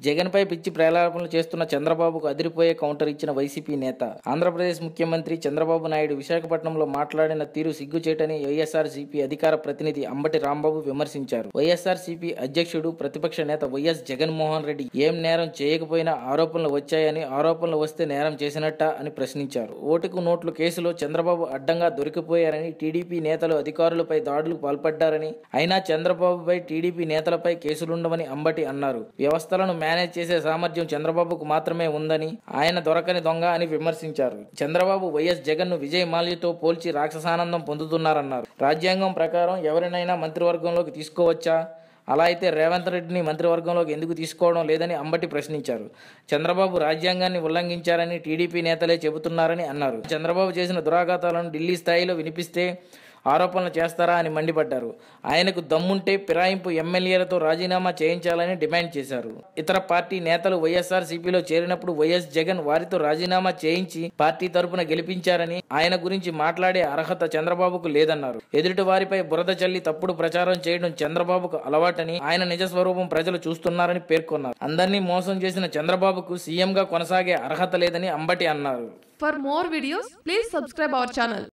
జగన్పై పిచ్చి ప్రేలాపనలు చేస్తున్న చంద్రబాబుకు అదిరిపోయే కౌంటర్ ఇచ్చిన వైసీపీ నేత ఆంధ్రప్రదేశ్ ముఖ్యమంత్రి చంద్రబాబు నాయుడు విశాఖపట్నంలో మాట్లాడిన తీరు సిగ్గుచేటని వైఎస్ఆర్ సిపి అధికార ప్రతినిధి అంబటి రాంబాబు విమర్శించారు వైఎస్ఆర్ సిపి అధ్యక్షుడు ప్రతిపక్ష నేత వైఎస్ జగన్మోహన్ రెడ్డి ఏం నేరం చేయకపోయినా ఆరోపణలు వచ్చాయని ఆరోపణలు వస్తే నేరం చేసినట్ట అని ప్రశ్నించారు ఓటుకు నోట్లు కేసులో చంద్రబాబు అడ్డంగా దొరికిపోయారని టీడీపీ నేతలు అధికారులపై దాడులకు పాల్పడ్డారని అయినా చంద్రబాబుపై టీడీపీ నేతలపై కేసులుండవని అంబటి అన్నారు వ్యవస్థలను మేనేజ్ చేసే సామర్థ్యం చంద్రబాబుకు మాత్రమే ఉందని ఆయన దొరకని దొంగ అని విమర్శించారు చంద్రబాబు వైఎస్ జగన్ ను విజయ్ మాల్యతో పోల్చి రాక్షసానందం పొందుతున్నారన్నారు రాజ్యాంగం ప్రకారం ఎవరినైనా మంత్రివర్గంలోకి తీసుకోవచ్చా అలా అయితే రేవంత్ రెడ్డిని మంత్రివర్గంలోకి ఎందుకు తీసుకోవడం లేదని అంబటి ప్రశ్నించారు చంద్రబాబు రాజ్యాంగాన్ని ఉల్లంఘించారని టీడీపీ నేతలే చెబుతున్నారని అన్నారు చంద్రబాబు చేసిన దురాఘాతాలను ఢిల్లీ స్థాయిలో వినిపిస్తే ఆరోపణలు చేస్తారా అని మండిపడ్డారు ఆయనకు దమ్ముంటే ఫిరాయింపు ఎమ్మెల్యేలతో రాజీనామా చేయించాలని డిమాండ్ చేశారు ఇతర పార్టీ నేతలు వైఎస్ఆర్ సిపిలో చేరినప్పుడు వైఎస్ జగన్ వారితో రాజీనామా చేయించి పార్టీ తరపున గెలిపించారని ఆయన గురించి మాట్లాడే అర్హత చంద్రబాబుకు లేదన్నారు ఎదుటి వారిపై బురద చల్లి తప్పుడు ప్రచారం చేయడం చంద్రబాబుకు అలవాటని ఆయన నిజ స్వరూపం ప్రజలు చూస్తున్నారని పేర్కొన్నారు అందరినీ మోసం చేసిన చంద్రబాబుకు సీఎంగా కొనసాగే అర్హత లేదని అంబటి అన్నారు For more videos, please subscribe our channel.